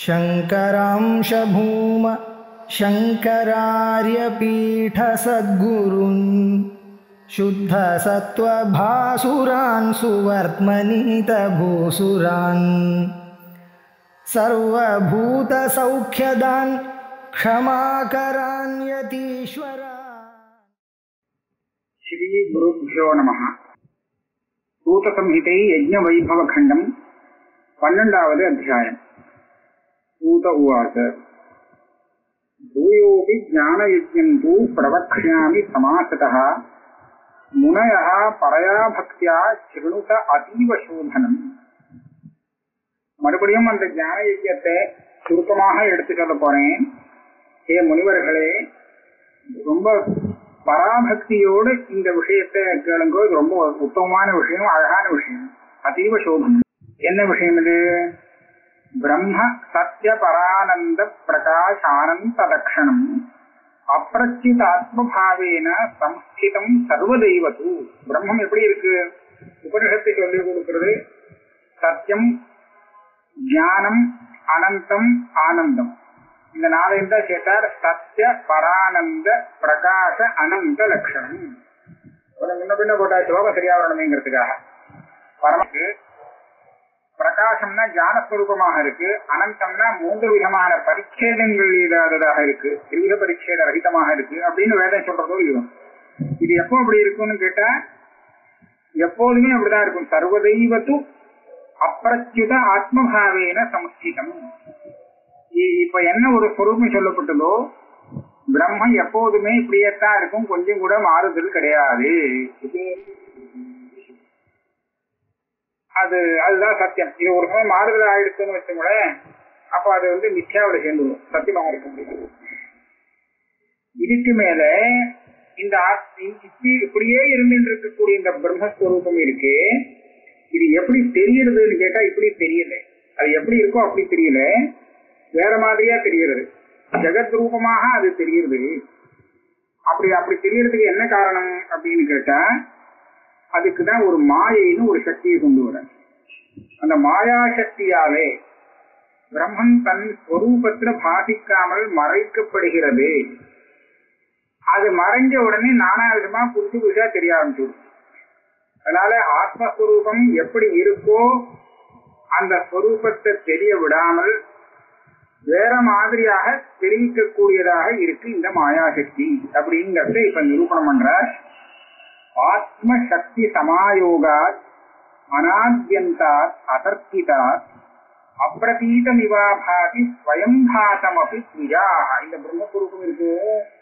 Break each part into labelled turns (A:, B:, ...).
A: शङ्करांशभूम शङ्करार्यपीठसद्गुरुन् शुद्धसत्त्वभासुरान् सुवर्त्मनीतभूसुरान् सर्वभूतसौख्यदान् क्षमाकरान् यतीश्वरा
B: శ్రీ గురుభ్యో నమ సూత సంహితై యజ్ఞ వైభవ ఖండం పన్నెండవది అధ్యాయం సూత ఉవాచ భూయోపి జ్ఞానయజ్ఞం తు ప్రవక్ష్యామి సమాసత మునయ పరయా భక్త్యా శృணுత அதீவ சோதனம் மறுபடியும் அந்த ஞான யஜ்யத்தை சுருக்கமாக எடுத்து சொல்ல போறேன் ஏ முனிவர்களே ரொம்ப பராபக்தியோடு இந்த விஷயத்தை கேளுங்க இது ரொம்ப உத்தமமான விஷயம் அழகான விஷயம் அதீவ சோபம் என்ன விஷயம் இது பிரம்ம சத்ய பரானந்த பிரகாஷ் ஆனந்த லட்சணம் அப்பிரச்சித் ஆத்மபாவேன சம்ஸ்திதம் சர்வதெய்வத்து பிரம்மம் எப்படி இருக்கு உபனிஷத்தை சொல்லி கொடுக்கிறது சத்தியம் ஞானம் அனந்தம் ஆனந்தம் இந்த நாளையும் தான் கேட்டார் சத்திய பரானந்த பிரகாச அனந்த லட்சணம் முன்ன பின்ன போட்டா ஸ்லோகம் சரியா வரணுமேங்கிறதுக்காக பரமக்கு பிரகாசம்னா ஞானஸ்வரூபமாக இருக்கு அனந்தம்னா மூன்று விதமான பரிச்சேதங்கள் இல்லாததாக இருக்கு இருவித பரிச்சேத ரகிதமாக இருக்கு அப்படின்னு வேதம் சொல்றதோ இல்லையோ இது எப்போ அப்படி இருக்கும்னு கேட்டா எப்போதுமே அப்படிதான் இருக்கும் சர்வதெய்வத்து அப்பிரத்யுத ஆத்மபாவேன சமஸ்திதம் இப்ப என்ன ஒரு பொறுமை சொல்லப்பட்டதோ பிரம்மம் எப்போதுமே இப்படியேத்தான் இருக்கும் கொஞ்சம் கூட மாறுதல் கிடையாது அது அதுதான் சத்தியம் இது ஒரு சமயம் மாறுதல் ஆயிடுச்சுன்னு வச்சுங்களேன் அப்ப அது வந்து மித்யாவில சேர்ந்துடும் சத்தியமா இருக்க முடியாது இதுக்கு மேல இந்த இப்படியே இருந்துட்டு இருக்கக்கூடிய இந்த பிரம்மஸ்வரூபம் இருக்கு இது எப்படி தெரியறதுன்னு கேட்டா இப்படி தெரியல அது எப்படி இருக்கோ அப்படி தெரியல வேற மாதிரியா தெரிகிறது ஜெகத் ரூபமாக அது தெரியுது அப்படி அப்படி தெரியறதுக்கு என்ன காரணம் அப்படின்னு கேட்டா அதுக்குதான் ஒரு மாயைன்னு ஒரு சக்தியை கொண்டு வர அந்த மாயா சக்தியாலே பிரம்மன் தன் ஸ்வரூபத்துல பாதிக்காமல் மறைக்கப்படுகிறது அது மறைஞ்ச உடனே நானா விதமா புதுசு புதுசா தெரிய ஆரம்பிச்சிடும் அதனால ஆத்மஸ்வரூபம் எப்படி இருக்கோ அந்த ஸ்வரூபத்தை தெரிய விடாமல் வேற மாதிரியாக தெரிவிக்கக்கூடியதாக இருக்கு இந்த மாயாசக்தி அப்படிங்கறத இப்ப நிரூபணம் பண்றார் ஆத்ம சக்தி சமாயோகாத் அனாத்யந்தாத் அதர்க்கிதாத் அப்பிரதீதமிவாபாதி ஸ்வயம்பாதம் அப்படி விஜாக இந்த பிரம்மஸ்வரூபம் இருக்கு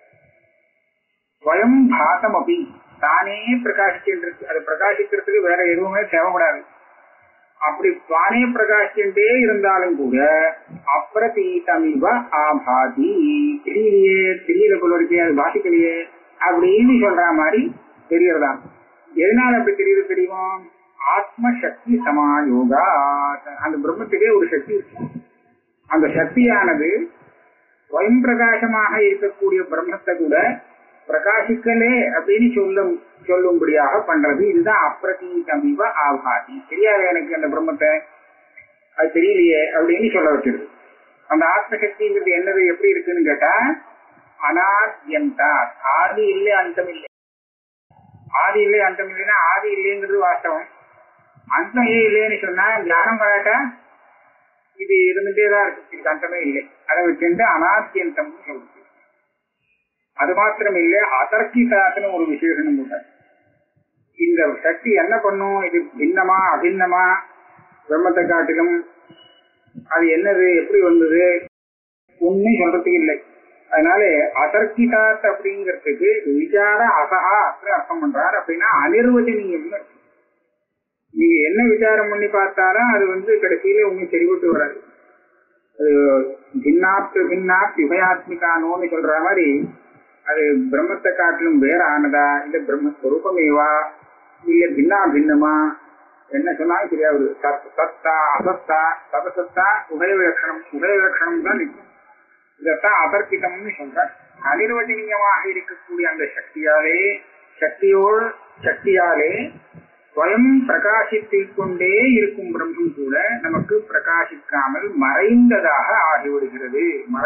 B: ஸ்வயம்பாதம் அப்படி தானே பிரகாசிக்கின்றது அது பிரகாசிக்கிறதுக்கு வேற எதுவுமே தேவைப்படாது அப்படி தானே பிரகாசிச்சுட்டே இருந்தாலும் கூட அப்பிரதீதமிவ ஆபாதி தெரியலையே தெரியல போல இருக்கே அது பாசிக்கலையே அப்படின்னு சொல்ற மாதிரி தெரியறதா எதனால அப்படி தெரியுது தெரியும் ஆத்ம சக்தி சமாயோகா அந்த பிரம்மத்துக்கே ஒரு சக்தி இருக்கு அந்த சக்தியானது ஸ்வயம் பிரகாசமாக இருக்கக்கூடிய பிரம்மத்தை கூட பிரகாசிக்கலே அப்படின்னு சொல்லும் சொல்லும்படியாக பண்றது இதுதான் அப்பிரதீதமிவ ஆபாதி தெரியாது எனக்கு அந்த பிரம்மத்தை அது தெரியலையே அப்படின்னு சொல்ல வச்சிருது அந்த ஆத்மசக்திங்கிறது என்னது எப்படி இருக்குன்னு கேட்டா அனாத்யந்தா ஆதி இல்லை அந்தம் இல்லை ஆதி இல்லை அந்தம் இல்லைன்னா ஆதி இல்லைங்கிறது வாஸ்தவம் அந்தம் ஏன் இல்லைன்னு சொன்னா ஞானம் வராட்டா இது இருந்துட்டே தான் இருக்கு இதுக்கு அந்தமே இல்லை அதை வச்சுட்டு அனாத்தியந்தம் சொல்லுது அது மாத்திரம் இல்ல அதர்க்கிதாத்துன்னு ஒரு விசேஷனம் போட்டார் இந்த சக்தி என்ன பண்ணும் இது பின்னமா அபின்னமா பிரம்மத்தை காட்டிலும் அது என்னது எப்படி வந்தது ஒன்னும் சொல்றதுக்கு இல்லை அதனால அதர்க்கிதாத் அப்படிங்கிறதுக்கு விசார அசகா அர்த்தம் பண்றார் அப்படின்னா அனிர்வச்சனீயம்னு நீங்க என்ன விசாரம் பண்ணி பார்த்தாலும் அது வந்து கடைசியில ஒன்னும் சரிபட்டு வராது அது பின்னாப்து பின்னாப் யுகயாத்மிகானோன்னு சொல்ற மாதிரி அது பிரம்மத்தை காட்டிலும் வேற ஆனதா இல்ல பிரம்மஸ்வரூபமேவா இல்ல பின்னா பின்னமா என்ன சொன்னாலும் தெரியாது சத்தா அசத்தா சதசத்தா உபயவிலட்சணம் உபயவிலட்சணம் தான் நிற்கும் இதத்தான் அதர்க்கிதம்னு சொல்ற அனிர்வச்சனீயமாக இருக்கக்கூடிய அந்த சக்தியாலே சக்தியோடு சக்தியாலே ஸ்வயம் பிரகாசித்துக் கொண்டே இருக்கும் பிரம்மம் கூட நமக்கு பிரகாசிக்காமல் மறைந்ததாக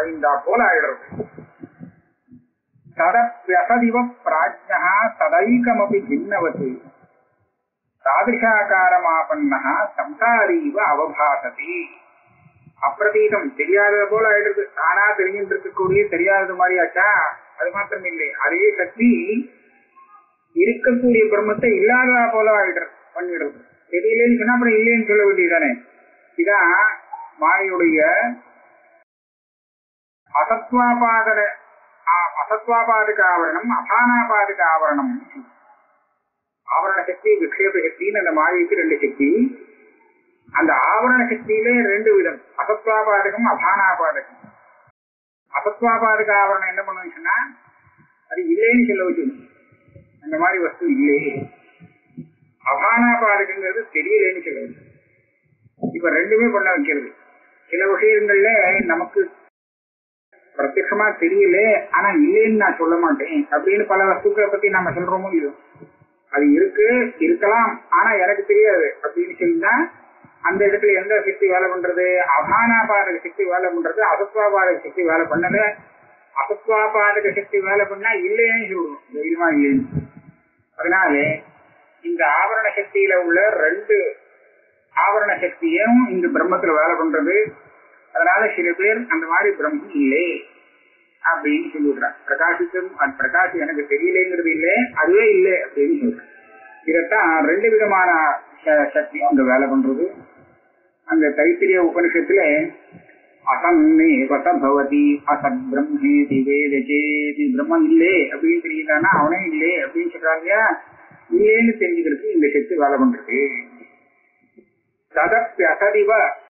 B: பாய்ந்தா போல ஆயிடுறது ததப்பியசதிவ பிராஜ்யா ததைக்கமபி பின்னவத்து தாதிருஷாக்காரமாபன்னா சம்சாரீவ அவபாசதி அப்பிரதீதம் தெரியாதது போல ஆயிடுறது தானா தெரிஞ்சுட்டு இருக்கக்கூடிய தெரியாதது மாதிரி ஆச்சா அது மாத்திரம் இல்லை அதே சக்தி இருக்கக்கூடிய பிரம்மத்தை இல்லாததா போல ஆயிடுறது பண்ணிடுறது தெரியலன்னு சொன்னா அப்புறம் இல்லைன்னு சொல்ல வேண்டியதானே இதான் மாயுடைய அசத்வாபாதன அசத்வாபாதக ஆவரணம் அபானாபாதக ஆவரணம் ஆவரண சக்தி விக்ஷேப சக்தின்னு அந்த மாயைக்கு ரெண்டு சக்தி அந்த ஆவரண சக்தியிலே ரெண்டு விதம் அசத்வாபாதகம் அபானாபாதகம் அசத்வாபாதக ஆவரணம் என்ன பண்ணுன்னு சொன்னா அது இல்லைன்னு சொல்ல வச்சுக்கணும் அந்த மாதிரி வஸ்து இல்லையே அபானாபாதகங்கிறது தெரியலேன்னு சொல்ல வச்சு இப்ப ரெண்டுமே பண்ண வைக்கிறது சில விஷயங்கள்ல நமக்கு பிரத்யமா தெரியல ஆனா இல்லைன்னு நான் சொல்ல மாட்டேன் அப்படின்னு பல வஸ்துக்களை பத்தி நம்ம சொல்றோமோ இல்லையோ அது இருக்கு இருக்கலாம் ஆனா எனக்கு தெரியாது அப்படின்னு சொன்னா அந்த இடத்துல எந்த சக்தி வேலை பண்றது அபானாபாதக சக்தி வேலை பண்றது அசத்வாபாதக சக்தி வேலை பண்ணல அசத்வாபாதக சக்தி வேலை பண்ணா இல்லைன்னு சொல்லணும் தைரியமா இல்லைன்னு அதனால இந்த ஆவரண சக்தியில உள்ள ரெண்டு ஆவரண சக்தியும் இந்த பிரம்மத்துல வேலை பண்றது அதனால சில பேர் அந்த மாதிரி பிரம்மம் இல்லை அப்படின்னு சொல்லிடுறான் பிரகாசிக்கும் அது பிரகாஷம் எனக்கு தெரியலைங்கிறது இல்லை அதுவே இல்லை அப்படின்னு சொல்றேன் இதைத்தான் ரெண்டு விதமான ச- சக்தியும் அங்க வேலை பண்றது அந்த தைத்திரிய உபனிஷத்துல அசன்னே பவதி அசத் பிரம்மேதி வேதச்சேதி பிரம்மம் இல்லே அப்படின்னு தெரியுதானா அவனே இல்லே அப்படின்னு சொல்றாங்க இல்லையா இல்லேன்னு தெரிஞ்சுக்கிறதுக்கு இந்த சக்தி வேலை பண்றது ததப்பியசதிவ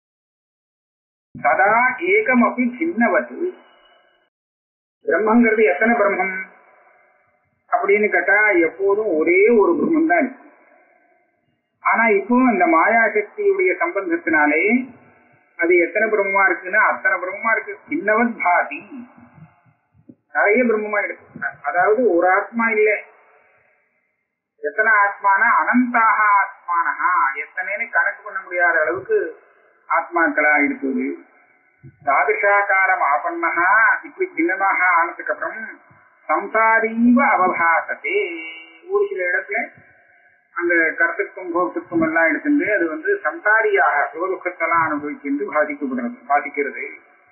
B: சதா ஏகமபி சின்னவது பிரம்மங்கிறது எத்தனை பிரம்மம் அப்படின்னு கேட்டா எப்போதும் ஒரே ஒரு பிரம்மம் தான் இருக்கு ஆனா இப்போ இந்த மாயா சக்தியுடைய சம்பந்தத்தினாலே அது எத்தனை பிரம்மமா இருக்குன்னா அத்தனை பிரம்மமா இருக்கு சின்னவத் பாதி நிறைய பிரம்மமா இருக்கு அதாவது ஒரு ஆத்மா இல்லை எத்தனை ஆத்மானா அனந்தாக ஆத்மானஹா எத்தனைன்னு கணக்கு பண்ண முடியாத அளவுக்கு ஆத்மாக்களா இருக்குது தாதிருஷாக்காரம் ஆபன்னஹா இப்படி பின்னமாக ஆனதுக்கு அப்புறம் சம்சாரீவ அவபாசத்தே ஒரு சில இடத்துல அந்த கருத்துக்கும் போகத்துக்கும் எல்லாம் எடுத்துட்டு அது வந்து சம்சாரியாக சுகதுக்கத்தெல்லாம் அனுபவிக்கின்று பாதிக்கப்படுறது பாதிக்கிறது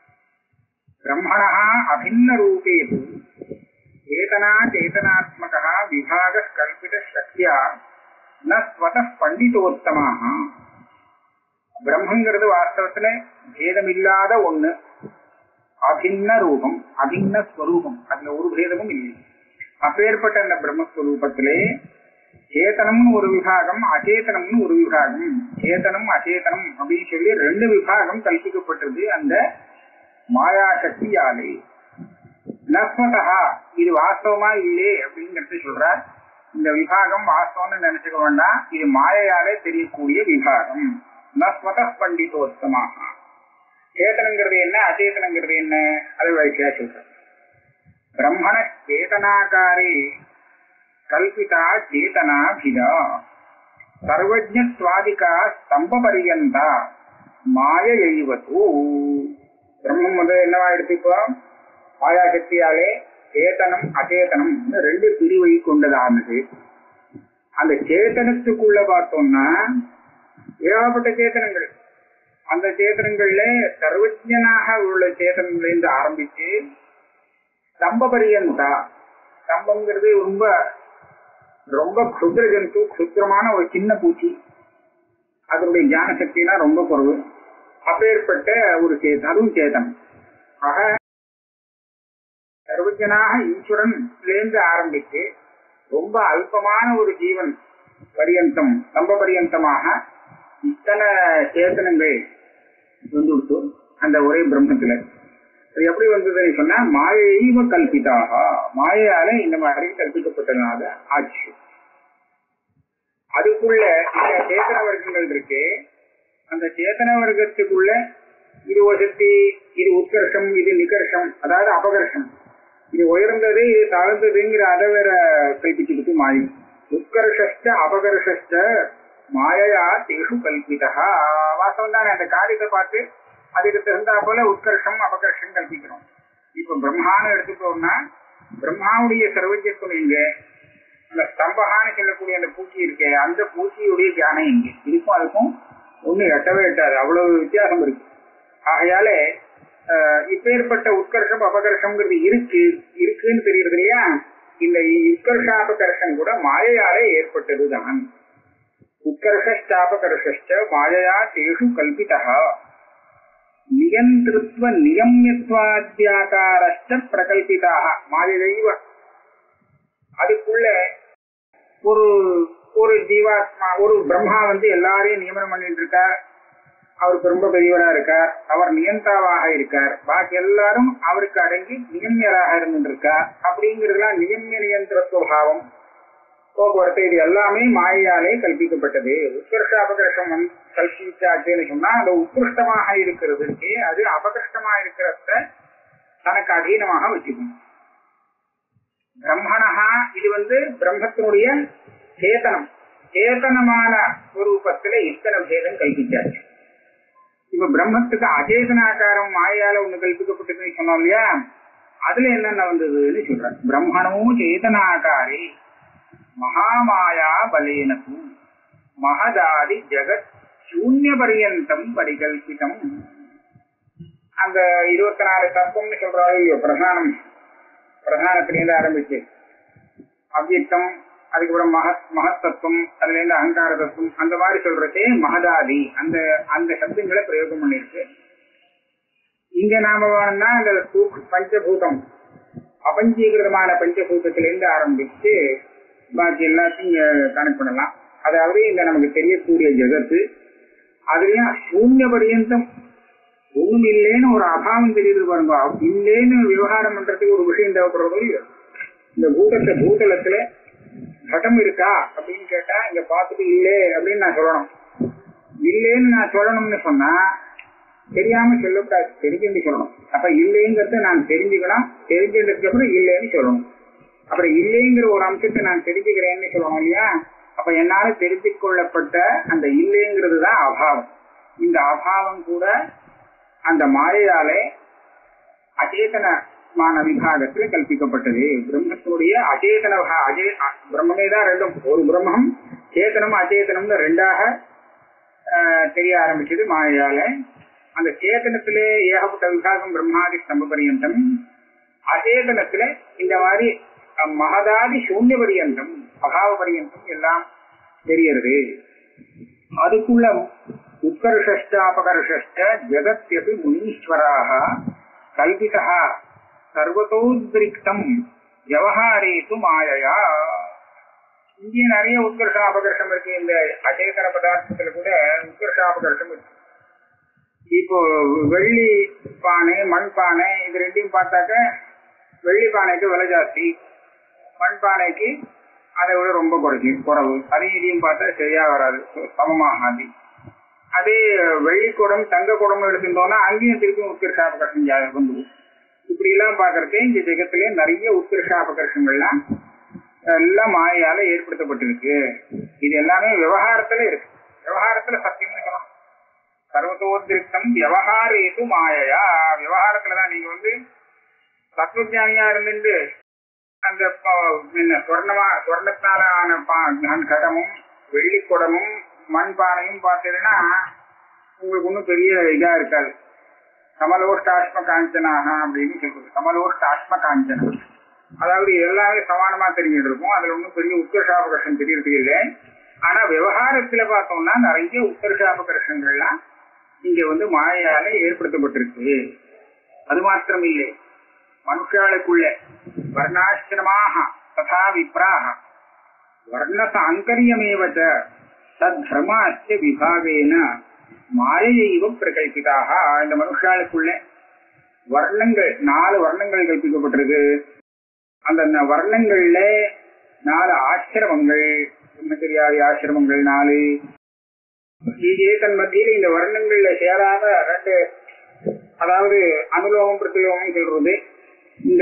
B: பிரம்மணா அபின்ன ரூபேது சேதனா சேதனாத்மக விபாக கல்பித சக்தியா ந ஸ்வத பண்டிதோத்தமாக பிரம்மங்கிறது வாஸ்தவத்துல பேதமில்லாத ஒண்ணு அபின்ன ரூபம் அபின்ன ஸ்வரூபம் அதுல ஒரு பேதமும் இல்லை அப்பேற்பட்ட அந்த பிரம்மஸ்வரூபத்திலே சேத்தனம்னு ஒரு விபாகம் அச்சேதனம்னு ஒரு விபாகம் சேத்தனம் அச்சேதனம் அப்படின்னு சொல்லி ரெண்டு விபாகம் கல்பிக்கப்பட்டது அந்த மாயா சக்தியாலே நஸ்வதா இது வாஸ்தவமா இல்லே அப்படிங்கறது சொல்றார் இந்த விபாகம் வாஸ்தவம்னு நினைச்சுக்க வேண்டாம் இது மாயையாலே தெரியக்கூடிய விபாகம் நஸ்வத பண்டிதோத்தமாக சேத்தனங்கிறது என்ன அச்சேதனங்கிறது என்ன அதை வழிக்கையா சொல்ற பிரம்மண சேதனாகாரே கல்பிதா சேதனாபிதா சர்வஜத்வாதிகா ஸ்தம்ப பரியந்தா மாய எய்வத்து பிரம்மம் வந்து என்னவா எடுத்துக்கோ மாயா சக்தியாலே சேதனம் அச்சேதனம் ரெண்டு பிரிவை கொண்டதானது அந்த சேத்தனத்துக்குள்ள பார்த்தோம்னா ஏகப்பட்ட சேத்தனங்கள் அந்த சேத்தனங்கள்ல சர்வஜனாக உள்ள சேத்தனங்கள்ல ஆரம்பிச்சு ஸ்தம்ப பரியந்தா ஸ்தம்பங்கிறது ரொம்ப ரொம்ப க்ஷுத்ர ஜந்து க்ஷுத்திரமான ஒரு சின்ன பூச்சி அதனுடைய ஞான சக்திலாம் ரொம்ப குறைவு அப்பேற்பட்ட ஒரு சேதம் அதுவும் சேதம் ஆக சர்வஜனாக ஈஸ்வரன் இருந்து ஆரம்பித்து ரொம்ப அல்பமான ஒரு ஜீவன் பரியந்தம் ஸ்தம்ப பரியந்தமாக இத்தனை சேத்தனங்கள் வந்துடுத்து அந்த ஒரே பிரம்மத்துல அது எப்படி வந்ததுன்னு சொன்னா மாயைவ கல்பிதாக மாயையால இந்த மாதிரி கல்பிக்கப்பட்டதுனால ஆச்சு அதுக்குள்ள இந்த சேத்தன வர்க்கங்கள் இருக்கு அந்த சேத்தன வர்க்கத்துக்குள்ள இது ஒரு சக்தி இது உத்கர்ஷம் இது நிகர்ஷம் அதாவது அபகர்ஷம் இது உயர்ந்தது இது தாழ்ந்ததுங்கிற அதை வேற கல்பிச்சுக்கிட்டு மாயை உத்கர்ஷ்ட அபகர்ஷ்ட மாயையா தேஷு கல்பிதா வாசம் தானே அந்த காரியத்தை பார்த்து அதுக்கு தகுந்தா போல உத்கர்ஷம் அபகர்ஷம் கல்பிக்கிறோம் இப்ப பிரம்மான்னு எடுத்துட்டோம்னா பிரம்மாவுடைய சர்வஜத்துவம் எங்க அந்த ஸ்தம்பகான்னு சொல்லக்கூடிய அந்த பூச்சி இருக்கே அந்த பூச்சியுடைய தியானம் எங்க இதுக்கும் அதுக்கும் ஒண்ணு எட்டவே எட்டாது அவ்வளவு வித்தியாசம் இருக்கு ஆகையாலே ஆஹ், இப்பேற்பட்ட உட்கர்ஷம் அபகர்ஷம்ங்கிறது இருக்கு இருக்குன்னு தெரியுது இல்லையா இந்த உட்கர்ஷாபகர்ஷம் கூட மாயையாலே ஏற்பட்டதுதான் உட்கர்ஷாபகர்ஷ மாயையா தேஷு கல்பிதா நியந்திருத்வ நியமியத்வாத்தியாகாரஸ்ட பிரகல்பிதாக மாயைவ அதுக்குள்ள ஒரு ஒரு ஜீவாத்மா ஒரு பிரம்மா வந்து எல்லாரையும் நியமனம் பண்ணிட்டு இருக்கார் அவருக்கு ரொம்ப பெரியவரா இருக்கார் அவர் நியந்தாவாக இருக்கார் பாக்கி எல்லாரும் அவருக்கு அடங்கி நியமியராக இருந்துட்டு இருக்கார் அப்படிங்கிறதுலாம் நியமிய நியந்திர சுவாவம் போக்குவரத்து இது எல்லாமே மாயையாலே கல்பிக்கப்பட்டது உத்கிருஷ்ட அபகிருஷ்டம் வந்து கல்பிச்சாச்சுன்னு சொன்னா அந்த உத்கிருஷ்டமாக இருக்கிறதுக்கு அது அபகிருஷ்டமா இருக்கிறத தனக்கு அதீனமாக வச்சுக்கணும் பிரம்மணஹா இது வந்து பிரம்மத்தினுடைய சேதனம் சேதனமான ரூபத்துல இத்தனை பேதம் கல்பிச்சாச்சு இப்ப பிரம்மத்துக்கு அச்சேதனாகாரம் மாயால ஒண்ணு கல்பிக்கப்பட்டதுன்னு சொன்னோம் இல்லையா அதுல என்னென்ன வந்ததுன்னு சொல்றேன் பிரம்மணோ சேதனாகாரே மகாமாயா பலேனது மகதாதி ஜெகத் சூன்ய பரியந்தம் பரிகல்பிதம் அந்த இருபத்தி நாலு தத்துவம்னு சொல்றாரு இல்லையோ பிரதானம் பிரதானத்திலேருந்து ஆரம்பிச்சு அவ்யக்தம் அதுக்கப்புறம் மகத் மகத்தத்துவம் அதுல இருந்து அகங்கார தத்துவம் அந்த மாதிரி சொல்றதே மகதாதி அந்த அந்த சப்தங்களை பிரயோகம் பண்ணிருக்கு இங்க நாம வேணும்னா அந்த சூக்- பஞ்சபூதம் அபஞ்சீகிருதமான பஞ்சபூதத்திலிருந்து ஆரம்பிச்சு பாக்கி எல்லாத்தையும் இங்க கணக்கு பண்ணலாம் அதாவது இந்த நமக்கு தெரியக்கூடிய ஜெகத்து அதுலயும் சூன்ய பரியந்தம் ஒண்ணும் இல்லைன்னு ஒரு அபாவம் தெரியுது பாருங்க அவ்- இல்லைன்னு விவகாரம் பண்றதுக்கு ஒரு விஷயம் தேவைப்படுறதோ இல்லையோ இந்த பூதத்தை பூதலத்துல கட்டம் இருக்கா அப்படின்னு கேட்டா இங்க பார்த்துட்டு இல்லே அப்படின்னு நான் சொல்லணும் இல்லேன்னு நான் சொல்லணும்னு சொன்னா தெரியாம சொல்லக்கூடாது தெரிஞ்சுட்டு சொல்லணும் அப்ப இல்லைங்கிறத நான் தெரிஞ்சுக்கணும் தெரிஞ்சதுக்கு அப்புறம் இல்லைன்னு சொல்லணும் அப்புறம் இல்லைங்கிற ஒரு அம்சத்தை நான் தெரிஞ்சுக்கிறேன்னு சொல்லணும் இல்லையா அப்ப என்னால தெரிந்து கொள்ளப்பட்ட அந்த இல்லைங்கிறது தான் அபாவம் இந்த அபாவம் கூட அந்த மாயையாலே அச்சேதனமான விபாகத்துல கல்பிக்கப்பட்டது பிரம்மத்தினுடைய அச்சேதன விபா- அச்சே அ- பிரம்மமே தான் ரெண்டும் ஒரு பிரம்மம் சேத்தனம் அச்சேதனம்னு ரெண்டாக ஆஹ், தெரிய ஆரம்பிச்சது மாயையால அந்த சேத்தனத்திலே ஏகப்பட்ட விபாகம் பிரம்மாதி ஸ்தம்ப பரியந்தம் அச்சேதனத்துல இந்த மாதிரி அஹ், மகதாதி சூன்ய பரியந்தம் அபாவ பரியந்தம் எல்லாம் தெரியறது அதுக்குள்ள உத்கர்ஷஷ்ட அபகர்ஷஷ்ட ஜெகத்யபி முனீஸ்வராக கல்பிதா சர்வதோத்ரிக்தம் விவகாரேது மாயையா இங்கே நிறைய உத்கர்ஷ அபகர்ஷம் இருக்கு இந்த அச்சேதன பதார்த்தத்துல கூட உத்கர்ஷ அபகர்ஷம் இருக்கு இப்போ வெள்ளி பானை மண் பானை இது ரெண்டையும் பார்த்தாக்க வெள்ளி பானைக்கு விலை ஜாஸ்தி மண் பானைக்கு அதை விட ரொம்ப குறைச்சி குறவு அதையும் இதையும் பார்த்தா சரியா வராது சமமாகாது அதே வெள்ளி குடம் தங்க குடம் எடுத்துட்டோம்னா அங்கேயும் திருப்பி உத்கிருஷாபகர்ஷம் ஜா- வந்துடும் இப்படி எல்லாம் பாக்குறதே இந்த ஜெகத்திலே நிறைய உத்கிருஷாபகர்ஷங்கள்லாம் எல்லாம் மாயால ஏற்படுத்தப்பட்டிருக்கு இது எல்லாமே விவகாரத்துல இருக்கு விவகாரத்துல சத்தியம்னு சொல்லலாம் சர்வதோதிருத்தம் விவகாரேது மாயையா விவகாரத்துலதான் நீங்க வந்து தத்துவஜானியா இருந்துட்டு அந்த ப- என்ன சொர்ணமா சொர்ணத்தினால ஆன பா- கடமும் வெள்ளி குடமும் மண் பானையும் பார்த்தீங்கன்னா உங்களுக்கு ஒன்றும் பெரிய இதா இருக்காது சமலோஷ்டாஷ்ம காஞ்சனாக அப்படின்னு சொல்றது சமலோஷ்டாஷ்ம காஞ்சனா அதாவது எல்லாமே சமானமா தெரிஞ்சுட்டு இருக்கும் அதுல ஒன்றும் பெரிய உத்கர்ஷாபகர்ஷம் தெரியறது இல்லை ஆனா விவகாரத்துல பார்த்தோம்னா நிறைய உத்கர்ஷாபகர்ஷங்கள்லாம் இங்க வந்து மாயால ஏற்படுத்தப்பட்டிருக்கு அது மாத்திரம் இல்லை மனுஷாளுக்குள்ள வர்ணாசிரமாக ததா விப்ராக வர்ண சாங்கரியமேவ ச தர்மாஸ்ய விபாகேன மாயையைவ பிரகல்பிதாக இந்த மனுஷாளுக்குள்ள வர்ணங்கள் நாலு வர்ணங்கள் கல்பிக்கப்பட்டிருக்கு அந்த ந- வர்ணங்கள்ல நாலு ஆசிரமங்கள் பிரம்மச்சரியாதி ஆசிரமங்கள் நாலு இதே தன் மத்தியில இந்த வர்ணங்கள்ல சேராத ரெண்டு அதாவது அனுலோகம் பிரதிலோகம் சொல்றது இந்த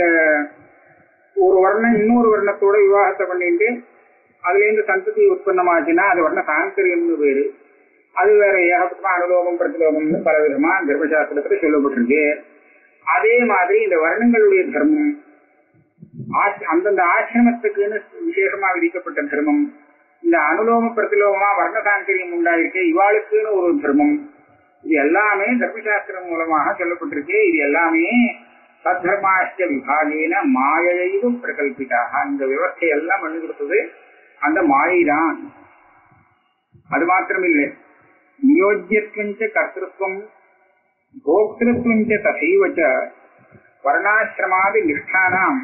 B: ஒரு வர்ணம் இன்னொரு வர்ணத்தோட விவாகத்தை பண்ணிட்டு அதுல இருந்து சந்ததி உற்பத்தமாச்சுன்னா அது வர்ண சாங்கரியம்னு பேரு அது வேற ஏகப்பட்டமா அனுலோகம் பிரதிலோகம்னு பல விதமா கர்ப்பசாஸ்திரத்துல சொல்லப்பட்டிருக்கு அதே மாதிரி இந்த வர்ணங்களுடைய தர்மம் ஆச்- அந்தந்த ஆசிரமத்துக்குன்னு விசேஷமா விதிக்கப்பட்ட தர்மம் இந்த அனுலோம பிரதிலோகமா வர்ண சாங்கரியம் உண்டாயிருக்கு இவாளுக்குன்னு ஒரு தர்மம் இது எல்லாமே தர்மசாஸ்திரம் மூலமாக சொல்லப்பட்டிருக்கு இது எல்லாமே சத்தர்மாஷ்ட விபாகேன மாயையும் பிரகல்பிதாக இந்த விவஸ்தை எல்லாம் பண்ணி கொடுத்தது அந்த மாயைதான் அது மாத்திரமில்லை நியோஜ்யத்வஞ்ச கர்த்திருவம் போக்திருத்வஞ்ச தசைவச்ச வர்ணாசிரமாதி நிஷ்டானாம்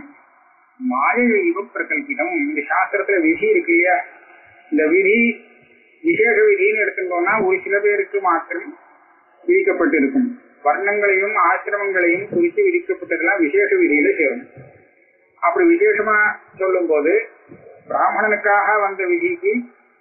B: மாயைவ பிரகல்பிதம் இந்த சாஸ்திரத்துல விதி இருக்கு இல்லையா இந்த விதி விசேஷ விதின்னு எடுத்துட்டோம்னா ஒரு சில பேருக்கு மாத்திரம் விதிக்கப்பட்டிருக்கும் வர்ணங்களையும் ஆசிரமங்களையும் குறித்து விதிக்கப்பட்டதெல்லாம் விசேஷ விதியில சேரும் அப்படி விசேஷமா சொல்லும் போது பிராமணனுக்காக வந்த விதிக்கு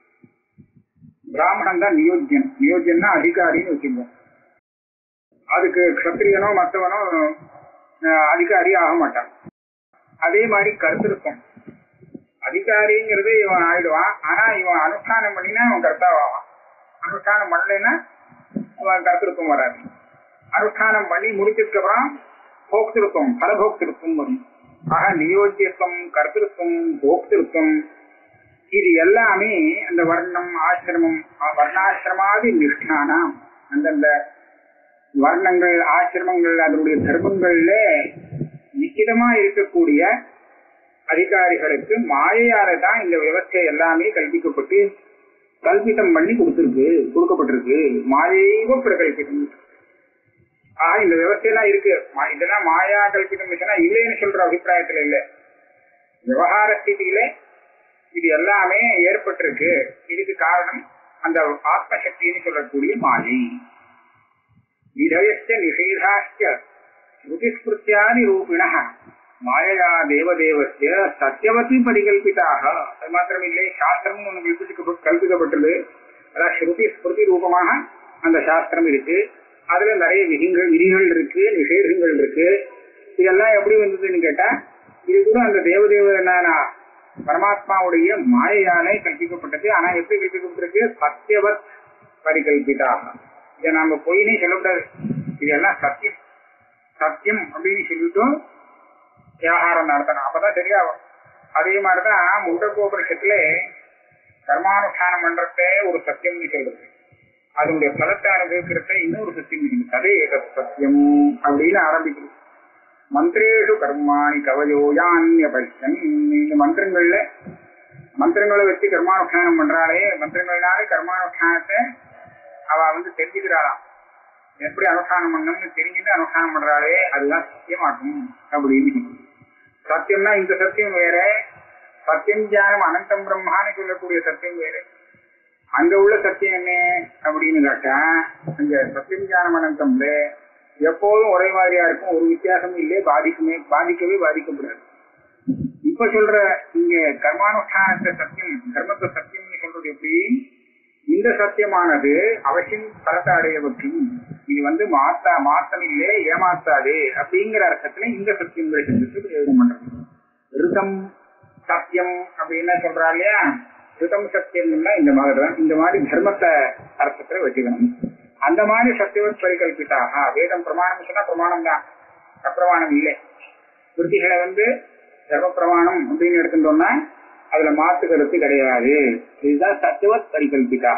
B: பிராமணன் தான் நியோஜ்யன் நியோஜ்யன்னா அதிகாரின்னு வச்சுப்போம் அதுக்கு கத்திரியனோ மற்றவனோ அஹ், அதிகாரி ஆக மாட்டான் அதே மாதிரி கருத்திருக்கும் அதிகாரிங்கிறது இவன் ஆயிடுவான் ஆனா இவன் அனுஷ்டானம் பண்ணினா அவன் கர்த்தாவான் அனுஷ்டானம் பண்ணலைன்னா அவன் கருத்திருக்கும் வராது அனுஷ்டானம் பண்ணி முடிச்சதுக்கு அப்புறம் போக்திருத்தம் பலபோக்திருத்தம் வரும் ஆக நியோஜ்யத்துவம் கருத்திருத்தம் போக்திருத்தம் இது எல்லாமே அந்த வர்ணம் ஆசிரமம் அஹ், வர்ணாசிரமாதி நிஷ்டானம் அந்தந்த வர்ணங்கள் ஆசிரமங்கள் அதனுடைய தர்மங்கள்ல நிச்சயமா இருக்கக்கூடிய அதிகாரிகளுக்கு மாயையால தான் இந்த விவஸ்தை எல்லாமே கல்பிக்கப்பட்டு கல்பிதம் பண்ணி கொடுத்திருக்கு கொடுக்கப்பட்டிருக்கு மாயைவ பிரகல்பிதம் ஆக இந்த விவஸ்தையெல்லாம் இருக்கு மா- இதெல்லாம் மாயா கல்பிதம் விஷயம்னா இல்லைன்னு சொல்ற அபிப்பிராயத்துல இல்ல விவகார ஸ்திதியில இது எல்லாமே ஏற்பட்டிருக்கு இதுக்கு காரணம் அந்த ஆத்மசக்தின்னு சொல்லக்கூடிய மாயை விதயஸ்ய நிஷேதாஸ்ய ஸ்ருதிஸ்மிருத்தியாதி ரூபிணः மாயையா தேவதேவஸ்ய சத்தியவதி பரிகல்பிதாக அது மாத்திரமில்லை சாஸ்திரம் ஒன்று கல்பிக்க கல்பிக்கப்பட்டது அதாவது ஸ்ருதி ஸ்மிருதி ரூபமாக அந்த சாஸ்திரம் இருக்கு அதுல நிறைய விதிகள் விதிகள் இருக்கு நிஷேதங்கள் இருக்கு இதெல்லாம் எப்படி வந்ததுன்னு கேட்டா இது கூட அந்த தேவதேவனான பரமாத்மாவுடைய மாயையாலே கல்பிக்கப்பட்டது ஆனா எப்படி கல்பிக்கப்பட்டிருக்கு சத்தியவத் பரிகல்பிதாக இதை நாம பொய்னே சொல்லக்கூடாது இதெல்லாம் சத்தியம் சத்தியம் அப்படின்னு சொல்லிட்டு வியாபாரம் நடத்தணும் அப்பதான் சரியாகும் அதே மாதிரிதான் முண்டகோபனிஷத்துல கர்மானுஷ்டானம் பண்றதே ஒரு சத்தியம்னு சொல்றது அதனுடைய பலத்தை அனுபவிக்கிறத இன்னொரு சத்தியம் இருக்கு அதே ஏதத் சத்தியம் அப்படின்னு ஆரம்பிக்குது மந்திரேஷு கர்மாணி கவயோ யான்ய பட்சன் இந்த மந்திரங்கள்ல மந்திரங்களை வச்சு கர்மானுஷ்டானம் பண்றாளே மந்திரங்கள்னாலே கர்மானுஷ்டானத்தை அவ வந்து தெரிஞ்சுக்கிறாளாம் எப்படி அனுஷ்டானம் பண்ணணும்னு தெரிஞ்சுட்டு அனுஷ்டானம் பண்றாளே அதுதான் சத்தியமாக்கும் அப்படின்னு சத்தியம்னா இந்த சத்தியம் வேற சத்தியம் ஞானம் அனந்தம் பிரம்மான்னு சொல்லக்கூடிய சத்தியம் வேற அங்க உள்ள சத்தியம் என்ன அப்படின்னு கேட்டா அங்க சத்தியம் ஞானம் அனந்தம்ல எப்போதும் ஒரே மாதிரியா இருக்கும் ஒரு வித்தியாசமும் இல்லை பாதிக்குமே பாதிக்கவே பாதிக்கப்படாது இப்ப சொல்ற இங்க கர்மானுஷ்டானத்தை சத்தியம் தர்மத்தை சத்தியம்னு சொல்றது எப்படி இந்த சத்தியமானது அவசியம் பலத்தை அடைய பற்றும் இது வந்து மாத்தா மாத்தம் இல்லை ஏமாத்தாது அப்படிங்கிற அர்த்தத்துல இந்த சத்தியங்கிற சப்தத்தை பிரயோகம் பண்றது ரிதம் சத்தியம் அப்படின்னு சொல்றா இல்லையா ரிதம் சத்தியம்னா இந்த மாதிரி தான் இந்த மாதிரி தர்மத்தை அர்த்தத்துல வச்சுக்கணும் அந்த மாதிரி சத்தியவத் பரிகல்பித்தாக வேதம் பிரமாணம் சொன்னா பிரமாணம் தான் அப்பிரமாணம் இல்லை ஸ்ருதிகளை வந்து தர்ம பிரமாணம் அப்படின்னு எடுத்துட்டோம்னா அதுல மாத்து கருத்து கிடையாது இதுதான் சத்தியவத் பரிகல்பிதா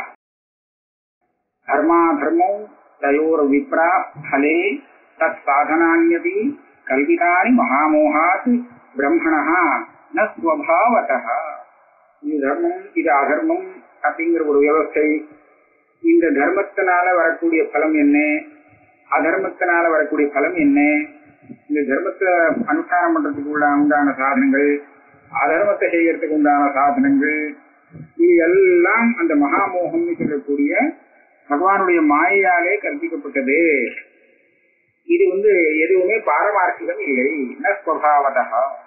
B: தர்மா தர்மம் தயோர் விப்ரா பலே தத் சாதனான்யபி கல்பிதானி மகாமோகாத் பிரம்மணா ந ஸ்வபாவதः இது தர்மம் இது அதர்மம் அப்படிங்கிற ஒரு வியவஸ்தை இந்த தர்மத்தினால வரக்கூடிய பலம் என்ன அதர்மத்தினால வரக்கூடிய பலம் என்ன இந்த தர்மத்தை அனுஷ்டானம் பண்றதுக்கு உள்ள உண்டான சாதனங்கள் அதர்மத்தை செய்யறதுக்கு உண்டான சாதனங்கள் இது எல்லாம் அந்த மகாமோகம்னு சொல்லக்கூடிய பகவானுடைய மாயையாலே கற்பிக்கப்பட்டது இது வந்து எதுவுமே பாரமார்த்திகம் இல்லை நஸ்வபாவதா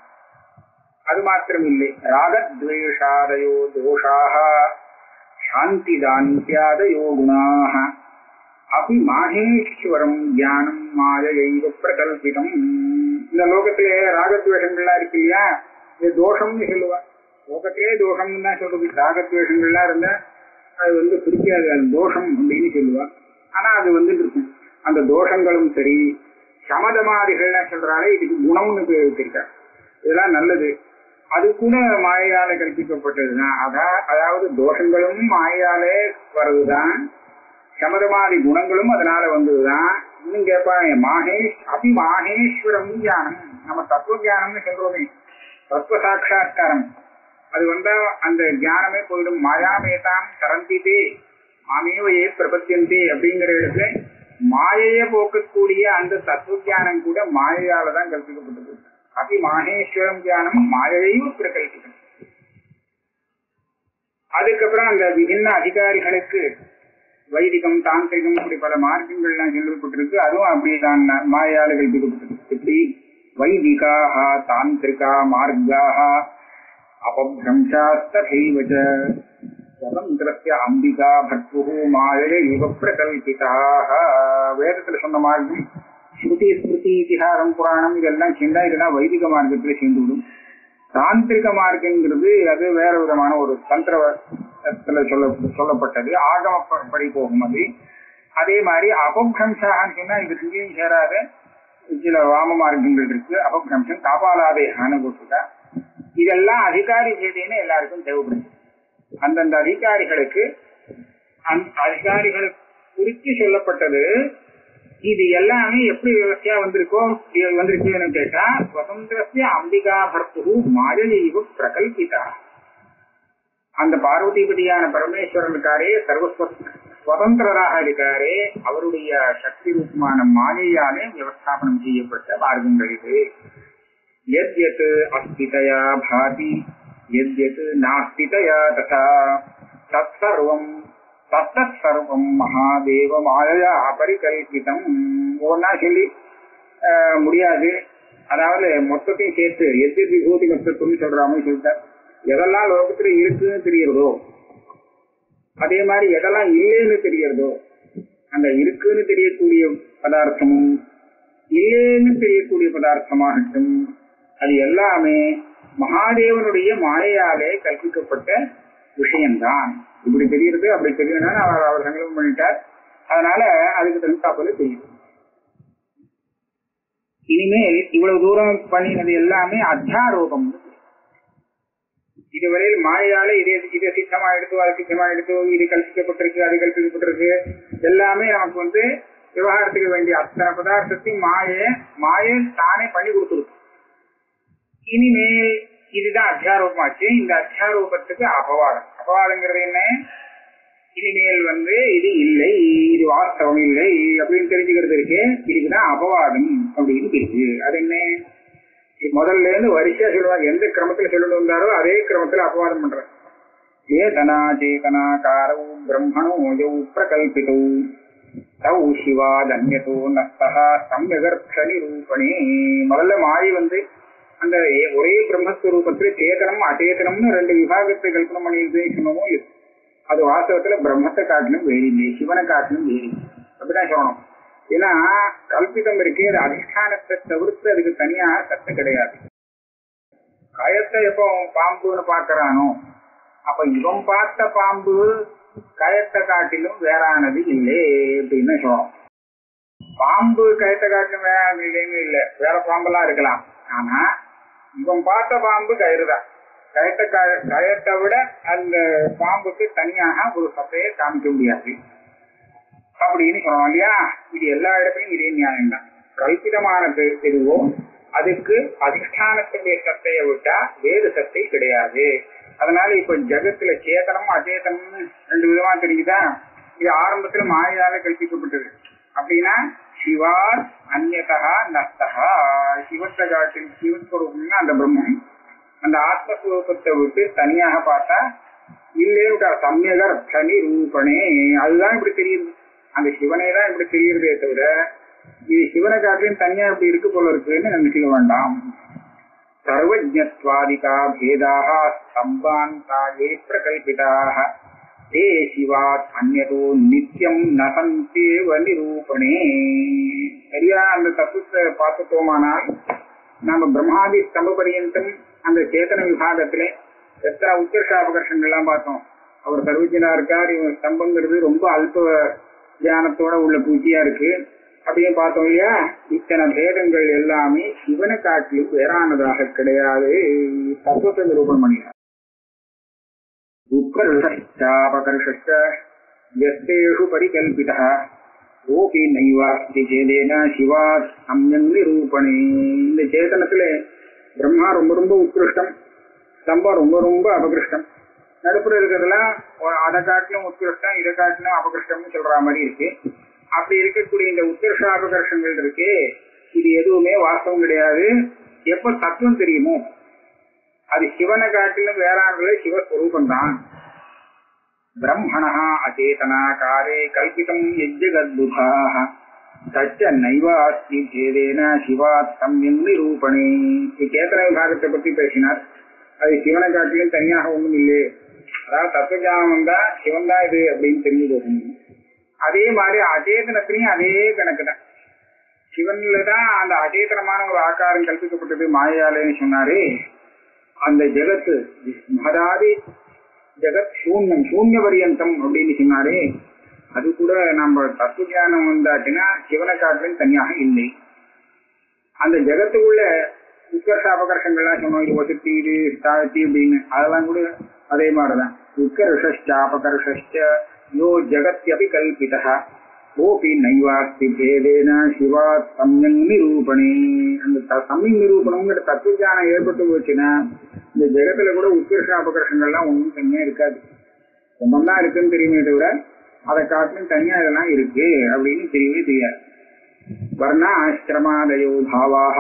B: அது மாத்திரம் இல்லை ராகத்வேஷாதயோ தோஷாக சாந்தி தாந்தியாதயோ குணாக அப்படி மாகேஸ்வரம் தியானம் மாயைவ பிரகல்பிதம் இந்த லோகத்திலே ராகத்வேஷங்கள்லாம் இருக்கு இல்லையா இது தோஷம்னு சொல்லுவா லோகத்திலே தோஷம்னு தான் சொல்றது ராகத்வேஷங்கள்லாம் இருந்தா அது வந்து பிடிக்காது அது தோஷம் அப்படின்னு சொல்லுவா ஆனா அது வந்துட்டு இருக்கும் அந்த தோஷங்களும் சரி சமதமாதிகள்னு சொல்றாலே இதுக்கு குணம்னு பேர் வச்சிருக்காங்க இதெல்லாம் நல்லது அது கூட மாயால கற்பிக்கப்பட்டதுதான் அதா அதாவது தோஷங்களும் மாயாலே வர்றதுதான் சமதமாதி குணங்களும் அதனால வந்ததுதான் இன்னும் கேட்பாங்க மாகேஷ் அபி மாகேஸ்வரம் ஞானம் நம்ம தத்துவ ஞானம்னு சொல்றோமே தத்துவ சாட்சா்காரம் அது வந்தா அந்த ஞானமே போயிடும் மாயாமேதாம் சரந்திதே மாமேவையே பிரபத்தியந்தே அப்படிங்கிற இடத்துல மாயையை போக்கக்கூடிய அந்த தத்துவ ஞானம் கூட மாயையால தான் கற்பிக்கப்பட்டது அபி மாகேஸ்வரம் ஞானம் மாயையும் பிரகல்பிக்கும் அதுக்கப்புறம் அந்த விபின்ன அதிகாரிகளுக்கு வைதிகம் தாந்திரிகம் இப்படி பல மார்க்கங்கள்லாம் சொல்லப்பட்டிருக்கு அதுவும் அப்படிதான் மாயால கல்பிக்கப்பட்டிருக்கு எப்படி வைதிகாக தாந்திரிகா மார்க்காக அபபிரம்சாஸ்தகைவ ச சுதந்திரஸ்ய அம்பிகா பர்த்து மாயை இவ பிரகல்பிதாக வேதத்துல சொன்ன மார்க்கம் ஸ்ருதி ஸ்மிருதி இதிகாரம் புராணம் இதெல்லாம் சேர்ந்தா இதெல்லாம் வைதிக மார்க்கத்துல சேர்ந்து விடும் தாந்திரிக மார்க்கங்கிறது அது வேற விதமான ஒரு தந்திரத்துல சொல்ல சொல்லப்பட்டது ஆகமப்படி போகும் அது அதே மாதிரி அபபிரம்சான்னு சொன்னா இது இங்கேயும் சேராத சில வாம மார்க்கங்கள் இருக்கு அபபிரம்சம் காபாலாதேகான்னு போட்டுருக்கா இதெல்லாம் அதிகாரி செய்தின்னு எல்லாருக்கும் தேவைப்படுது அந்தந்த அதிகாரிகளுக்கு அந்த அதிகாரிகளுக்கு குறித்து சொல்லப்பட்டது இது எல்லாமே எப்படி விவசாயா வந்திருக்கோ இது வந்திருக்குன்னு கேட்டா சுதந்திரஸ்ய அம்பிகா பர்த்து மாயைவு பிரகல்பிதா அந்த பார்வதிபதியான பரமேஸ்வரனுக்காரே சர்வஸ்வ சுதந்திரராக இருக்காரே அவருடைய சக்தி ரூபமான மாயையாலே விவஸ்தாபனம் செய்யப்பட்ட மார்க்கங்கள் இது எத் எத் அஸ்திதயா பாதி எத் எத் நாஸ்திதயா ததா தத் சர்வம் தத்தத் சர்வம் மகாதேவ மாயா பரிகல்பிதம் ஒவ்வொன்னா சொல்லி ஆஹ், முடியாது அதாவது மொத்தத்தையும் சேர்த்து எது விபூதி மொத்தத்துன்னு சொல்ற மாதிரி சொல்லிட்டார் எதெல்லாம் லோகத்துல இருக்குன்னு தெரியறதோ அதே மாதிரி எதெல்லாம் இல்லைன்னு தெரியறதோ அந்த இருக்குன்னு தெரியக்கூடிய பதார்த்தமும் இல்லைன்னு தெரியக்கூடிய பதார்த்தமாகட்டும் அது எல்லாமே மகாதேவனுடைய மாயையாலே கற்பிக்கப்பட்ட விஷயம்தான் இப்படி தெரியுது அப்படி தெரியுதுன்னா அவர் அவர் சங்கல்பம் பண்ணிட்டார் அதனால அதுக்கு தகுந்தாப்புல தெரியும் இனிமேல் இவ்வளவு தூரம் பண்ணினது எல்லாமே அத்தியாரோபம் இதுவரையில் மாயால இது இது சித்தமா எடுத்தோ அது சித்தமா எடுத்தோ இது கல்பிக்கப்பட்டிருக்கு அது கல்பிக்கப்பட்டிருக்கு எல்லாமே நமக்கு வந்து விவகாரத்துக்கு வேண்டிய அத்தனை பதார்த்தத்தையும் மாய மாய தானே பண்ணி கொடுத்துருக்கு இனிமேல் இதுதான் அத்தியாரோபமாச்சு இந்த அத்தியாரோபத்துக்கு அபவாதம் அபவாதங்கிறது என்ன இனிமேல் வந்து இது இல்லை இது வாஸ்தவம் இல்லை அப்படின்னு தெரிஞ்சுக்கிறது இருக்கு இதுக்குதான் அபவாதம் அப்படின்னு இருக்கு அது என்ன இது முதல்ல இருந்து வரிசையா சொல்லுவாங்க எந்த கிரமத்துல சொல்லிட்டு வந்தாரோ அதே கிரமத்துல அபவாதம் பண்றாங்க சேதனா சேதனா காரவு பிரம்மணோ யௌ பிரகல்பிதோ தௌ சிவாதன்யதோ நஸ்தா சம்யகர்த்த நிரூபணே முதல்ல மாயை வந்து அந்த ஏ- ஒரே பிரம்மஸ்வரூபத்துல சேதனம் அச்சேதனம்னு ரெண்டு விபாகத்தை கல்பனை பண்ணி சொன்னோமோ இது அது வாஸ்தவத்துல பிரம்மத்தை காட்டிலும் வேறு இல்லை சிவனை காட்டிலும் வேறு இல்லை. அப்படிதான் சொல்லணும் ஏன்னா கல்பிதம் இருக்கு அது அதிஷ்டானத்தை தவிர்த்து அதுக்கு தனியா சத்து கிடையாது கயத்தை எப்போ அவன் பாம்புன்னு பார்க்கறானோ அப்ப இவன் பார்த்த பாம்பு கயத்தை காட்டிலும் வேறானது இல்லை அப்படின்னு சொல்லணும் பாம்பு கயத்தை காட்டிலும் வேறானது இல்லைன்னு இல்லை வேற பாம்பெல்லாம் இருக்கலாம் ஆனா இவன் பார்த்த பாம்பு கயிறுதான் கயத்தை க- கயத்தை விட அந்த பாம்புக்கு தனியாக ஒரு சத்தையை காமிக்க முடியாது அப்படின்னு சொல்லணும் இல்லையா இது எல்லா இடத்துலயும் இதே நியாயம் தான் கல்பிதமானது எதுவோ அதுக்கு அதிஷ்டானத்துடைய சத்தையை விட்டா வேறு சத்தை கிடையாது அதனால இப்ப ஜகத்துல சேதனம் அச்சேதனம்னு ரெண்டு விதமா தெரியுதா இது ஆரம்பத்துல மாயால கல்பிக்கப்பட்டது அப்படின்னா சிவார் அந்நதா நஸ்தகா சிவத்தை காட்டில் சிவஸ்வரூபம்னா அந்த பிரம்மம் அந்த ஆத்மஸ்வரூபத்தை விட்டு தனியாக பார்த்தா இல்லைன்னு சமயகர் தனி ரூபனே அதுதான் இப்படி தெரியுது அந்த சிவனே தான் இப்படி தெரியுறதே தவிர இது சிவனை காட்டிலும் தனியா இப்படி இருக்கு போல இருக்குன்னு நினைச்சுக்க வேண்டாம் சர்வஜத்வாதிகா பேதாக சம்பாந்தாயே பிரகல்பிதாக தே சிவாத் அந்நதோ நித்தியம் நசந்தேவ நிரூபணே சரியா அந்த தத்துவத்தை பார்த்துட்டோமானால் நாம பிரம்மாதி ஸ்தம்ப பரியந்தம் அந்த சேத்தன விபாகத்திலே எத்தனை உச்சர்ஷாபகர்ஷங்கள்லாம் பார்த்தோம் அவர் சர்வஜனா இருக்கார் இவன் ஸ்தம்பங்கிறது ரொம்ப அல்ப தியானத்தோட உள்ள பூஜையா இருக்கு அப்படின்னு பார்த்தோம் இல்லையா இத்தனை பேதங்கள் எல்லாமே சிவனை காட்டிலும் வேறானதாக கிடையாது தத்துவத்தை நிரூபணம் பண்ணினார் உத்கர்ஷாபகர்ஷ எஸ்தேஷு பரிகல்பிதः ஓபி நைவாஸ்தி சேதேன சிவா சம்யங் நிரூபணே இந்த சேதனத்துல பிரம்மா ரொம்ப ரொம்ப உத்கிருஷ்டம் ஸ்தம்பம் ரொம்ப ரொம்ப அபகிருஷ்டம் நடுப்புற இருக்கிறதுலாம் ஒ- அதை காட்டிலும் உத்கிருஷ்டம் இதை காட்டிலும் அபகிருஷ்டம்னு சொல்ற மாதிரி இருக்கு அப்படி இருக்கக்கூடிய இந்த உத்கிருஷ்ட அபகிருஷ்டங்கள் இருக்கு இது எதுவுமே வாஸ்தவம் கிடையாது எப்ப தத்துவம் தெரியுமோ அது சிவனை காட்டிலும் வேறானதுல சிவஸ்வரூபம் தான் பிரம்மண அச்சேதனாகாரே கல்பிதம் யஜ்ஜகத்புதாக தச்ச நைவ அஸ்தி சேதேன சிவாத் சம்யம் நிரூபணே சேத்தன விபாகத்தை பத்தி பேசினார் அது சிவனை காட்டிலும் தனியாக ஒண்ணும் இல்லை அதாவது தத்துவஜானம் வந்தா சிவன் தான் இது அப்படின்னு தெரிஞ்சு போகணும் அதே மாதிரி அச்சேதனத்திலையும் அதே கணக்கு தான் சிவன்ல தான் அந்த அச்சேதனமான ஒரு ஆக்காரம் கல்பிக்கப்பட்டது மாயாலேன்னு சொன்னாரு அந்த ஜெகத்து மகதாதி ஜெகத் சூன்யம் சூன்ய பரியந்தம் அப்படின்னு சொன்னாரே அது கூட நம்ம தத்துவ ஞானம் வந்தாச்சுன்னா சிவனை காட்டிலும் தனியாக இல்லை அந்த ஜெகத்துக்குள்ள உத்கர்ஷ அபகர்ஷங்கள்லாம் சொன்னோம் இது வசதி இது தாழ்த்தி அப்படின்னு அதெல்லாம் கூட அதே மாதிரிதான் உத்கர்ஷாபகர்ஷ யோ ஜெகத்யபி கல்பிதா ஓபி நைவாஸ்தி பேதேன சிவா சம்யங் நிரூபணே அந்த த- சம்யங் நிரூபணம்ங்கிற தத்துவ ஞானம் ஏற்பட்டு போச்சுன்னா இந்த ஜெகத்துல கூட உத்கர்ஷ அபகர்ஷங்கள்லாம் ஒன்றும் தனியா இருக்காது ஒன்றும் தான் இருக்குன்னு தெரியுமே தவிர அதை காட்டிலும் தனியா இதெல்லாம் இருக்கு அப்படின்னு தெரியவே தெரியாது வர்ண ஆசிரமாதயோ பாவாக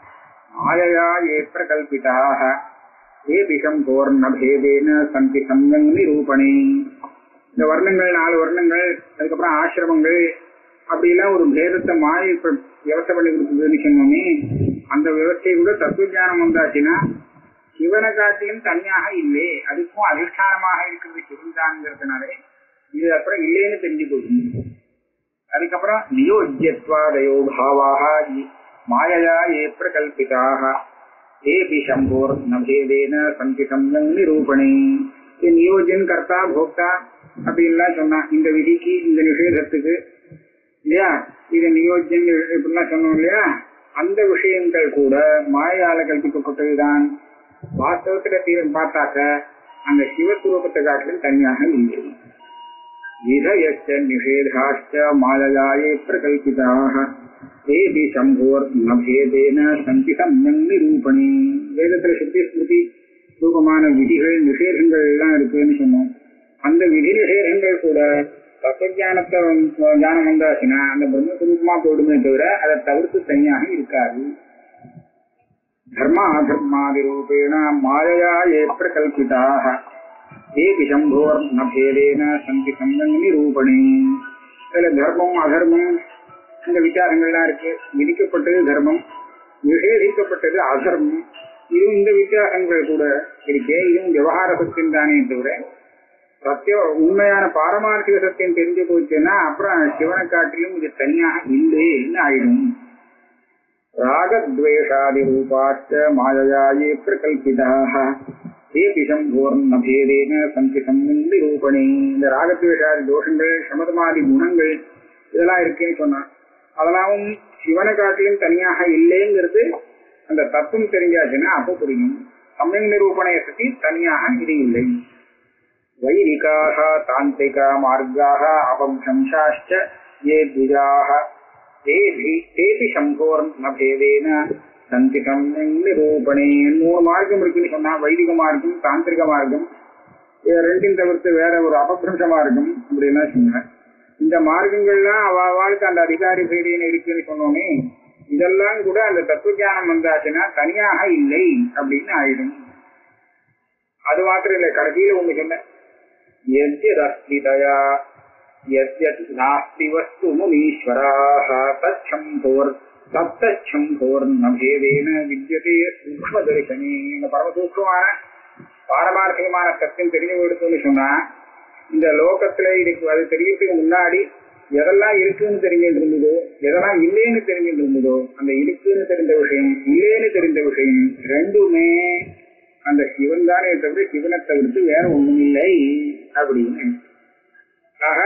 B: மாயையா ஏ பிரகல்பிதாக ஏ பிஷம் போர்ண பேதேன சந்தி சம்யங் நிரூபணே இந்த வர்ணங்கள் நாலு வர்ணங்கள் அதுக்கப்புறம் ஆசிரமங்கள் அப்படிலாம் ஒரு பேதத்தை மாயை இப்ப விவசாய பண்ணி கொடுக்குதுன்னு சொன்னோமே அந்த விவசாய கூட தத்துவ ஞானம் வந்தாச்சுன்னா சிவனை காட்டிலும் தனியாக இல்லை அதுக்கும் அதிஷ்டானமாக இருக்கிறது சிவன்தான்ங்கிறதுனாலே இது அப்புறம் இல்லைன்னு தெரிஞ்சு போகும் அதுக்கப்புறம் நியோஜ்யத்வாதயோ பாவாக மாயையா ஏ பிரகல்பிதாக ஏபி சம்போர் நபேதேன சந்தி சம்யங் நிரூபணே இது நியோஜன் கர்த்தா போக்தா அப்படின்லாம் சொன்னான் இந்த விதிக்கு இந்த நிஷேதத்துக்கு இல்லையா இது நியோஜன் இப்படிலாம் சொன்னோம் இல்லையா அந்த விஷயங்கள் கூட மாயால கல்பிக்கப்பட்டதுதான் வாஸ்தவத்துல தீவிரம் பார்த்தாக்க அந்த சிவஸ்வரூபத்தை காட்டிலும் தனியாக இல்லை விதயச்ச நிஷேதாச்ச மாயையே பிரகல்பிதாக ஏபி சம்போர் நபேதேன சந்தி சம்யங் நிரூபணி வேதத்துல சுத்தி ஸ்மிருதி ரூபமான விதிகள் நிஷேதங்கள் எல்லாம் இருக்குன்னு சொன்னோம் அந்த விதி நிஷேதங்கள் கூட தத்துவஞானத்தை ஞானம் வந்தாச்சுன்னா அந்த பிரம்மஸ்வரூபமா போயிடுமே தவிர அதை தவிர்த்து தனியாக இருக்காது தர்மாதர்மாதிரூபேண மாயையா ஏ பிரகல்பிதாக ஏபி சம்போர் நபேதேன சந்தி சம்பங் நிரூபணே இதுல தர்மம் அதர்மம் இந்த வித்தியாசங்கள்லாம் இருக்கு விதிக்கப்பட்டது தர்மம் நிஷேதிக்கப்பட்டது அதர்மம் இது இந்த வித்தியாசங்கள் கூட இருக்கே இதுவும் விவகார சத்தியம் தானே தவிர சத்திய உண்மையான பாரமார்த்திக சத்தியம் தெரிஞ்சு போச்சுன்னா அப்புறம் சிவனை காட்டிலும் இது தனியாக இல்லைன்னு ஆயிடும் ராகத்வேஷாதி ரூபாச்ச மாயையே பிரகல்பிதாக ஏபி சம்போர்ண பேதேன சந்தி சம்பந்தி ரூபணி இந்த ராகத்வேஷாதி தோஷங்கள் சமதமாதி குணங்கள் இதெல்லாம் இருக்குன்னு சொன்னான் அதெல்லாம் சிவனை காட்டிலும் தனியாக இல்லைங்கிறது அந்த தத்துவம் தெரிஞ்சாச்சுன்னா அப்போ புரியும் சமயம் நிரூபணையை பற்றி தனியாக இது இல்லை வைரிகாக தாந்திக மார்காக அபம்சம்சாச்ச ஏ த்விஜாக தேபி தேபி சம்போர்ண பேதேன சந்தி சமயம் நிரூபணே மூணு மார்க்கம் இருக்குன்னு சொன்னா வைதிக மார்க்கம் தாந்திரிக மார்க்கம் இது ரெண்டையும் தவிர்த்து வேற ஒரு அபபிரம்ச மார்க்கம் அப்படின்லாம் சொன்னார் இந்த மார்க்கங்கள்லாம் அவ வாழ்க்கை அந்த அதிகாரி பேடின்னு இருக்குன்னு சொன்னோமே இதெல்லாம் கூட அந்த தத்துவ ஞானம் வந்தாச்சுன்னா தனியாக இல்லை அப்படின்னு ஆயிடும் அது மாத்திரம் இல்லை கடைசியில ஒண்ணு சொன்ன எத்யதஸ்திதயா எத்யத் நாஸ்தி வஸ்து முனீஸ்வராக தச்சம்போர் தத்தச்சம்போர் நபேதேன வித்யதே சூக்ம தரிசனி இந்த பரமசூக்மமான பாரமார்த்திகமான சத்தியம் தெரிஞ்சு கொடுத்தோம்னு சொன்னா இந்த லோகத்துல இதுக்கு அது தெரியறதுக்கு முன்னாடி எதெல்லாம் இருக்குன்னு தெரிஞ்சுட்டு இருந்ததோ எதெல்லாம் இல்லைன்னு தெரிஞ்சுட்டு இருந்ததோ அந்த இருக்குன்னு தெரிந்த விஷயம் இல்லைன்னு தெரிந்த விஷயம் ரெண்டுமே அந்த சிவன் தானே தவிர சிவனை தவிர்த்து வேற ஒண்ணும் இல்லை அப்படின்னு ஆக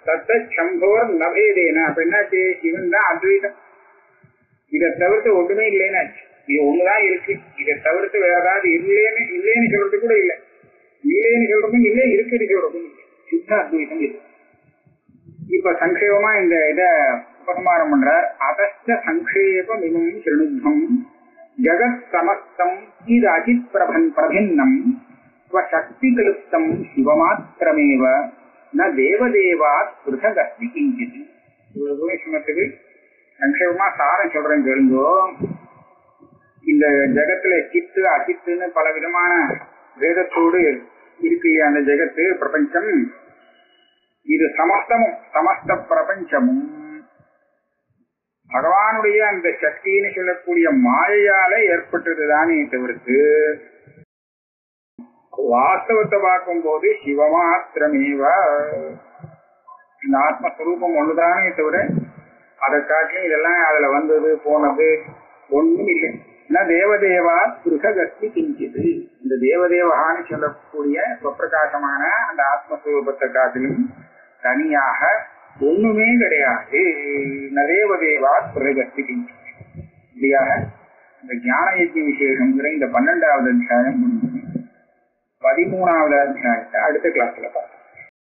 B: தத்த சம்போர் நபேதேன அப்ப என்னாச்சு சிவன் தான் அத்வைதம் இதை தவிர்த்து ஒண்ணுமே இல்லைன்னாச்சு இது ஒண்ணுதான் இருக்கு இதை தவிர்த்து வேற ஏதாவது இல்லைன்னு இல்லைன்னு சொல்றது கூட இல்லை இல்லைன்னு சொல்றதும் இல்லை இருக்குன்னு சொல்றதும் இல்லை சுத்த அத்வைதம் இருக்கு இப்ப சங்கேபமா இந்த இத உபசமாரம் பண்றார் அதச்ச சங்கேபம் இமம் சிருணுத்தம் ஜகத் சமஸ்தம் இது அஜித் பிரபன் பிரபின்னம் ஸ்வசக்தி கலுப்தம் சிவமாத்திரமேவ ந தேவதேவாத் பிருதகஸ்தி கிஞ்சித் இவ்வளவு தூரம் சொன்னதுக்கு சங்கேபமா சாரம் சொல்றேன் கேளுங்கோ இந்த ஜகத்துல சித்து அசித்துன்னு பல விதமான வேதத்தோடு இருக்கு அந்த ஜெகத்து பிரபஞ்சம் இது சமஸ்தமும் சமஸ்த பிரபஞ்சமும் பகவானுடைய அந்த சக்தின்னு சொல்லக்கூடிய மாயையால ஏற்பட்டதுதானே தவிர்த்து வாஸ்தவத்தை பார்க்கும்போது சிவமாத்திரமேவ இந்த ஆத்மஸ்வரூபம் ஒண்ணுதானே தவிர அதை காட்டிலும் இதெல்லாம் அதுல வந்தது போனது ஒண்ணும் இல்லை ஏன்னா தேவதேவா புருஷகஸ்தி கிஞ்சிது இந்த தேவதேவகான்னு சொல்லக்கூடிய சுப்பிரகாசமான அந்த ஆத்மஸ்வரூபத்தை காட்டிலும் தனியாக ஒண்ணுமே கிடையாது ந தேவதேவா புருஷகஸ்தி கிஞ்சிது இப்படியாக இந்த ஞான யஜ்ய விசேஷங்கிற இந்த பன்னெண்டாவது அத்தியாயம் முடிஞ்சு பதிமூணாவது அத்தியாயத்தை அடுத்த கிளாஸ்ல பார்க்கலாம்